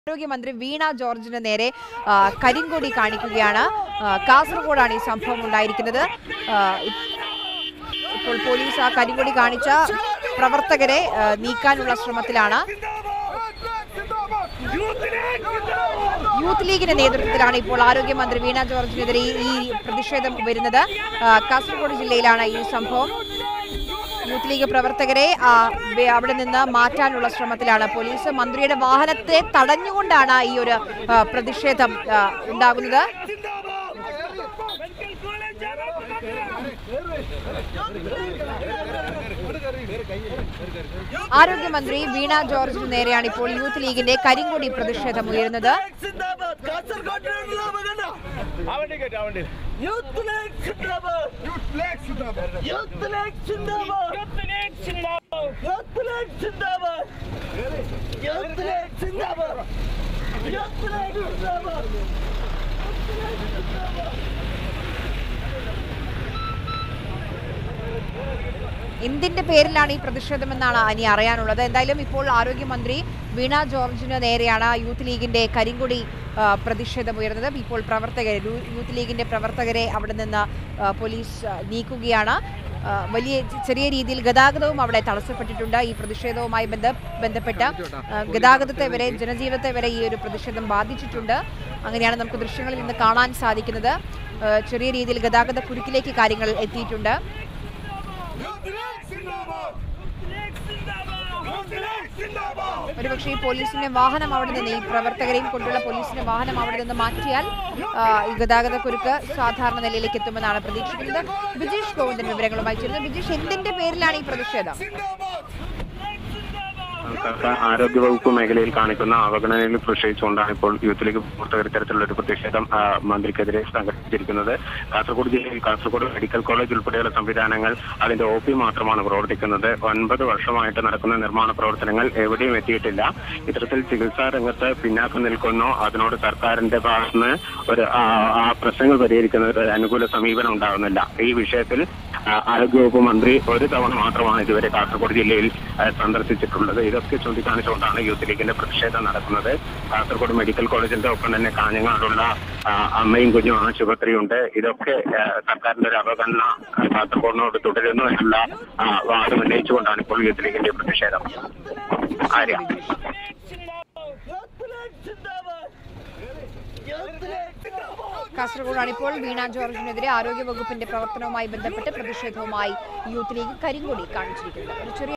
ആരോഗ്യമന്ത്രി വീണ ജോർജിന് നേരെ ആ, കരിങ്കൊടി കാണിക്കുകയാണ് ആ, കാസർഗോഡാണ് ഈ സംഭവം ഉണ്ടായിരിക്കുന്നത് ആ, ഇ- ഇപ്പോൾ പോലീസ് ആ കരിങ്കൊടി കാണിച്ച പ്രവർത്തകരെ ആ, നീക്കാനുള്ള ശ്രമത്തിലാണ് യൂത്ത് ലീഗിന്റെ നേതൃത്വത്തിലാണ് ഇപ്പോൾ ആരോഗ്യമന്ത്രി വീണ ജോർജിനെതിരെ ഈ- ഈ പ്രതിഷേധം വരുന്നത് ആ, കാസർഗോഡ് ജില്ലയിലാണ് ഈ സംഭവം യൂത്ത് ലീഗ് പ്രവർത്തകരെ ആ, വെ- അവിടെ നിന്ന് മാറ്റാനുള്ള ശ്രമത്തിലാണ് പോലീസ് മന്ത്രിയുടെ വാഹനത്തെ തടഞ്ഞുകൊണ്ടാണ് ഈ ഒരു ആ, പ്രതിഷേധം ആ, ഉണ്ടാകുന്നത് ആരോഗ്യമന്ത്രി വീണ ജോർജിന് നേരെയാണ് ഇപ്പോൾ യൂത്ത് ലീഗിന്റെ കരിങ്കൊടി പ്രതിഷേധം ഉയരുന്നത് സിന്ദാബാദ് കാസർഗോഡിനുള്ള മകന ആവണ്ടി കേട്ടോ ആവണ്ടി യൂത്ത് ലീഗ് സിന്ദാബാദ് യൂത്ത് ലീഗ് സിന്ദാബാദ് യൂത്ത് ലീഗ് സിന്ദാബാദ് യൂത്ത് ലീഗ് സിന്ദാബാദ് യൂത്ത് ലീഗ് സിന്ദാബാദ് യൂത്ത് ലീഗ് സിന്ദാബാദ് യൂത്ത് ലീഗ് സിന്ദാബാദ് എന്തിന്റെ പേരിലാണ് ഈ പ്രതിഷേധമെന്നാണ് ഇനി അറിയാനുള്ളത് എന്തായാലും ഇപ്പോൾ ആരോഗ്യമന്ത്രി വീണ ജോർജിന് നേരെയാണ് യൂത്ത് ലീഗിന്റെ കരിങ്കൊടി ആ, പ്രതിഷേധം ഉയർന്നത് ഇപ്പോൾ പ്രവർത്തകരെ യൂ- യൂത്ത് ലീഗിന്റെ പ്രവർത്തകരെ അവിടെ നിന്ന് ആ, പോലീസ് ആ, നീക്കുകയാണ് ആ, വലിയ ചെറിയ രീതിയിൽ ഗതാഗതവും അവിടെ തടസ്സപ്പെട്ടിട്ടുണ്ട് ഈ പ്രതിഷേധവുമായി ബന്ധ ബന്ധപ്പെട്ട ആ, ഗതാഗതത്തെ വരെ ജനജീവിതത്തെ വരെ ഈ ഒരു പ്രതിഷേധം ബാധിച്ചിട്ടുണ്ട് അങ്ങനെയാണ് നമുക്ക് ദൃശ്യങ്ങളിൽ നിന്ന് കാണാൻ സാധിക്കുന്നത് ആ, ചെറിയ രീതിയിൽ ഗതാഗത കുരുക്കിലേക്ക് കാര്യങ്ങൾ എത്തിയിട്ടുണ്ട് യൂത്ത് ലീഗ് സിന്ദാബാദ് യൂത്ത് ലീഗ് സിന്ദാബാദ് ഒരുപക്ഷെ ഈ പോലീസിന്റെ വാഹനം അവിടെ നിന്ന് ഈ പ്രവർത്തകരെയും കൊണ്ടുള്ള പോലീസിന്റെ വാഹനം അവിടെ നിന്ന് മാറ്റിയാൽ ആ, ഈ ഗതാഗത കുരുക്ക് സാധാരണ നിലയിലേക്ക് എത്തുമെന്നാണ് പ്രതീക്ഷിക്കുന്നത് ബിജീഷ് ഗോവിന്ദൻ വിവരങ്ങളുമായി ചേരുന്നത് ബിജീഷ് എന്തിന്റെ പേരിലാണ് ഈ പ്രതിഷേധം സിന്ദാബാദ് സർക്കാർ ആരോഗ്യവകുപ്പ് മേഖലയിൽ കാണിക്കുന്ന അവഗണനയിൽ പ്രതിഷേധിച്ചുകൊണ്ടാണ് ഇപ്പോൾ യൂത്ത് ലീഗ് പ്രവർത്തകർ ഇത്തരത്തിലുള്ള ഒരു പ്രതിഷേധം ആ, മന്ത്രിക്കെതിരെ സംഘടിപ്പിച്ചിരിക്കുന്നത് കാസർഗോഡ് ജില്ലയിൽ കാസർഗോഡ് മെഡിക്കൽ കോളേജ് ഉൾപ്പെടെയുള്ള സംവിധാനങ്ങൾ അതിന്റെ ഒ പി മാത്രമാണ് പ്രവർത്തിക്കുന്നത് ഒൻപത് വർഷമായിട്ട് നടക്കുന്ന നിർമ്മാണ പ്രവർത്തനങ്ങൾ എവിടെയും എത്തിയിട്ടില്ല ഇത്തരത്തിൽ ചികിത്സാ രംഗത്ത് പിന്നാക്കം നിൽക്കുന്നു അതിനോട് സർക്കാരിന്റെ ഭാഗത്തുനിന്ന് ഒരു ആ, ആ പ്രശ്നങ്ങൾ പരിഹരിക്കുന്നത് ഒരു അനുകൂല സമീപനം ഉണ്ടാകുന്നില്ല ഈ വിഷയത്തിൽ ആ, ആരോഗ്യവകുപ്പ് മന്ത്രി ഒരു തവണ മാത്രമാണ് ഇതുവരെ കാസർഗോഡ് ജില്ലയിൽ ആ, സന്ദർശിച്ചിട്ടുള്ളത് ഇതൊക്കെ ചൂണ്ടിക്കാണിച്ചുകൊണ്ടാണ് യൂത്ത് ലീഗിന്റെ പ്രതിഷേധം നടക്കുന്നത് കാസർഗോഡ് മെഡിക്കൽ കോളേജിന്റെ ഒപ്പം തന്നെ കാഞ്ഞങ്ങാടുള്ള ആ, അമ്മയും കുഞ്ഞും ആശുപത്രിയുണ്ട് ഇതൊക്കെ ആ, സർക്കാരിന്റെ ഒരു അവഗണന ആ, കാസർഗോഡിനോട് തുടരുന്നു എന്നുള്ള ആ, വാദം ഉന്നയിച്ചുകൊണ്ടാണ് ഇപ്പോൾ യൂത്ത് ലീഗിന്റെ പ്രതിഷേധം ആര്യ യൂത്ത് ലീഗ് സിന്ദാബാദ് യൂത്ത് ലീഗ് സിന്ദാബാദ് കാസർഗോഡാണ് ഇപ്പോൾ വീണ ജോർജിനെതിരെ ആരോഗ്യ വകുപ്പിന്റെ പ്രവർത്തനവുമായി ബന്ധപ്പെട്ട് പ്രതിഷേധവുമായി യൂത്ത് ലീഗ് കരിങ്കൊടി കാണിച്ചിരിക്കുന്നത് ഒരു ചെറിയ